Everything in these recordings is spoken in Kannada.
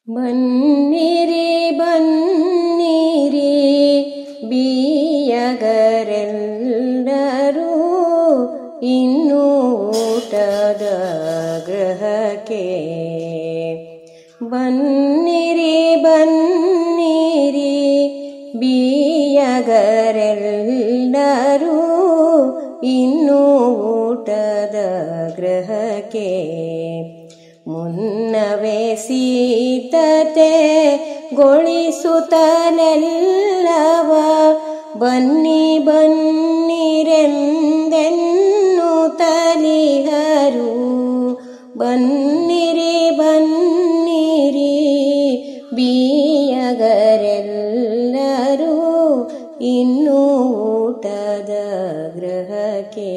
ಬನ್ನಿರಿ ಬನ್ನಿರಿ ಬಿಯಗರೆಲ್ಲರೂ ಇನ್ನು ಊಟದ ಗ್ರಹಕ್ಕೆ ಬನ್ನಿರಿ ಬನ್ನಿರಿ ಬಿಯಗರೆಲ್ಲರೂ ಇನ್ನು ಊಟದ ಗ್ರಹಕ್ಕೆ ಮುನ್ನವೇ ಸೀತತೆ ಗೊಳಿಸುತ್ತಲೆಲ್ಲವ ಬನ್ನಿ ಬನ್ನಿರೆಂದೆನ್ನು ತಲಿಹರು ಬನ್ನಿರಿ ಬನ್ನಿರಿ ಬಿಯಗರೆಲ್ಲರೂ ಇನ್ನು ಊಟದ ಗ್ರಹಕ್ಕೆ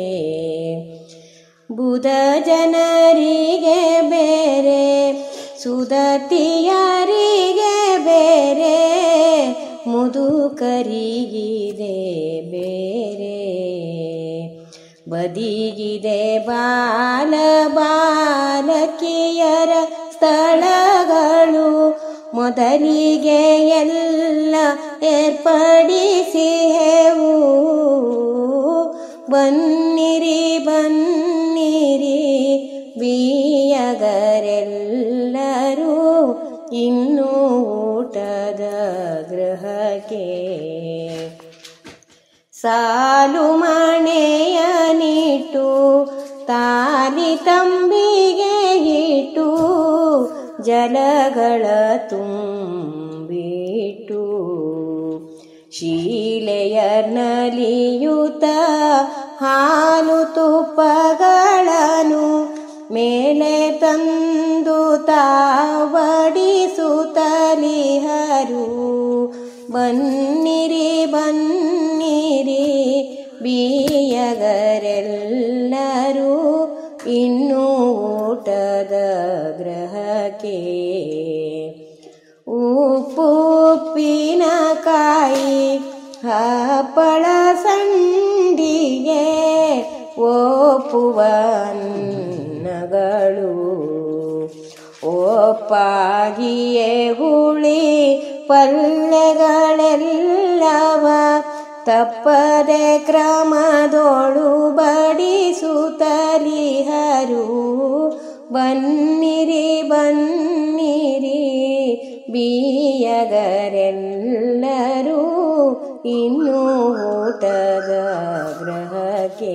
ಬುಧ ಜನರಿಗೆ ಬೇರೆ ಸುದತಿಯರಿಗೆ ಬೇರೆ ಮುದುಕರಿಗಿದೆ ಬೇರೆ ಬದಿಗಿದೆ ಬಾಲ ಬಾಲಕಿಯರ ಸ್ಥಳಗಳು ಮೊದಲಿಗೆ ಎಲ್ಲ ಏರ್ಪಡಿಸಿಹೆವು ಬನ್ನಿರಿ ಬನ್ನಿರಿ ಬಿಯಗರೆಲ್ಲರೂ ಇನ್ನೂ ಊಟದ ಗ್ರಹಕ್ಕೆ ಸಾಲು ಮಣೆಯ ನೀಟು ತಾಲಿ ತಂಬಿಗೆ ಇಟ್ಟು ಜಲಗಳ ತುಂಬಿಟ್ಟು ಶೀಲೆಯ ನಲಿಯುತ ಹಾಲು ತುಪ್ಪಗಳನ್ನು ಮೇಲೆ ತಂದು ತಾವಡಿಸುತ್ತಲಿಹರು ಬನ್ನಿರಿ ಬನ್ನಿರಿ ಬಿಯಗರೆಲ್ಲರೂ ಇನ್ನೂ ಊಟದ ಗ್ರಹಕ್ಕೆ ಉಪ್ಪುಪ್ಪಿನಕಾಯಿ ಹಪ್ಪಳ ಸಂಡಿಗೆ ಒಪ್ಪುವ ಅನ್ನಗಳು ಒಪ್ಪಾಗಿಯೇ ಹುಳಿ ಪಲ್ಯಗಳೆಲ್ಲವ ತಪ್ಪದೆ ಕ್ರಮದೋಳು ಬಡಿಸುತ್ತಲಿಹರು ಬನ್ನಿರಿ ಬನ್ನಿರಿ ಬಿಯಗರೆಲ್ಲರೂ ಇನ್ನೂ ಊಟದ ಗ್ರಹಕ್ಕೆ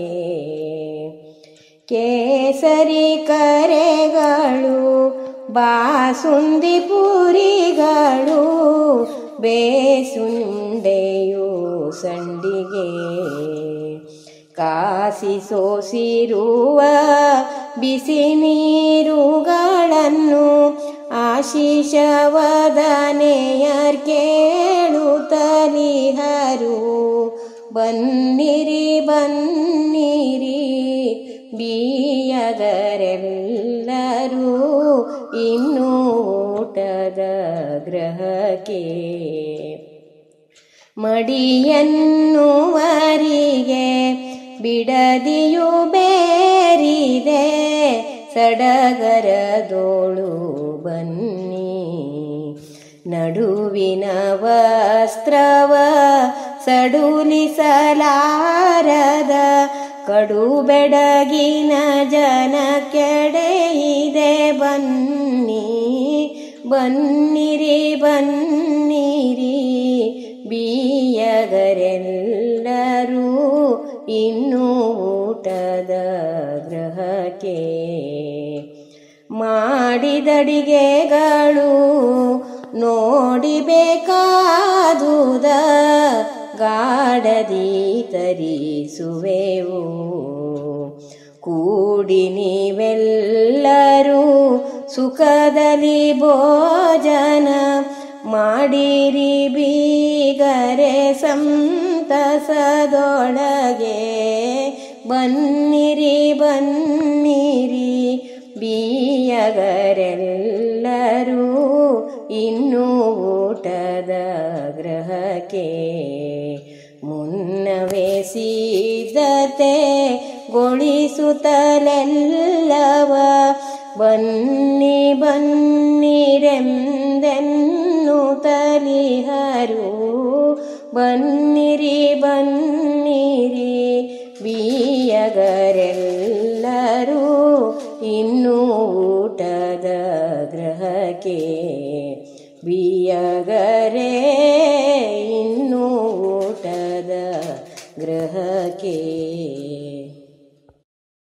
ಕೇಸರಿ ಕರೆಗಳು ಬಾಸುಂದಿ ಪೂರಿಗಳು ಬೇಸುಂಡೆಯು ಸಂಡಿಗೆ ಕಾಸಿ ಸೋಸಿರುವ ಬಿಸಿ ನೀರುಗಳನ್ನು ಆಶೀಷವದನೆಯರ್ ಕೇಳುತ್ತಲಿಹರು ಬನ್ನಿರಿ ಬನ್ನಿರಿ ಬಿಯಗರೆಲ್ಲರೂ ಇನ್ನೂ ಊಟದ ಗ್ರಹಕ್ಕೆ ಮಡಿಯನ್ನುವರಿಗೆ ಬಿಡದಿಯು ಬೇರಿದೆ ಸಡಗರದೋಳು ಬನ್ನಿ ನಡುವಿನ ವಸ್ತ್ರವ ಸಡುಲಿಸಲಾರದ ಕಡು ಬೆಡಗಿನ ಜನ ಕೆಡೆಯಿದೆ ಬನ್ನಿ ಬನ್ನಿರಿ ಬನ್ನಿರಿ ಬಿಯಗರೆಲ್ಲರೂ ಇನ್ನೂ ಊಟದ ಗ್ರಹಕ್ಕೆ ಮಾಡಿದಡಿಗೆಗಳು ನೋಡಿಬೇಕಾದುದ ಗಾಡದಿ ತರಿಸುವೆವು ಕೂಡಿ ನೀವೆಲ್ಲರೂ ಸುಖದಲ್ಲಿ ಭೋಜನ ಮಾಡಿರಿ ಬೀಗರೆ ಸಂತಸದೊಳಗೆ ಬನ್ನಿರಿ ಬನ್ನಿರಿ ಬಿಯಗರೆಲ್ಲರೂ ಇನ್ನೂ ಊಟದ ಗ್ರಹಕ್ಕೆ ಮುನ್ನವೇ ಸಿದ್ಧತೆ ಗೊಳಿಸುತ್ತಲೆಲ್ಲವ ಬನ್ನಿ ಬನ್ನಿರೆಂದೆ ಬನ್ನಿರಿ ಬನ್ನಿರಿ ಬಿಯಗರೆಲ್ಲರೂ ಇನ್ನೂ ಊಟದ ಗ್ರಹಕ್ಕೆ ಬಿಯಗರೆ ಇನ್ನೂ ಊಟದ ಗ್ರಹಕ್ಕೆ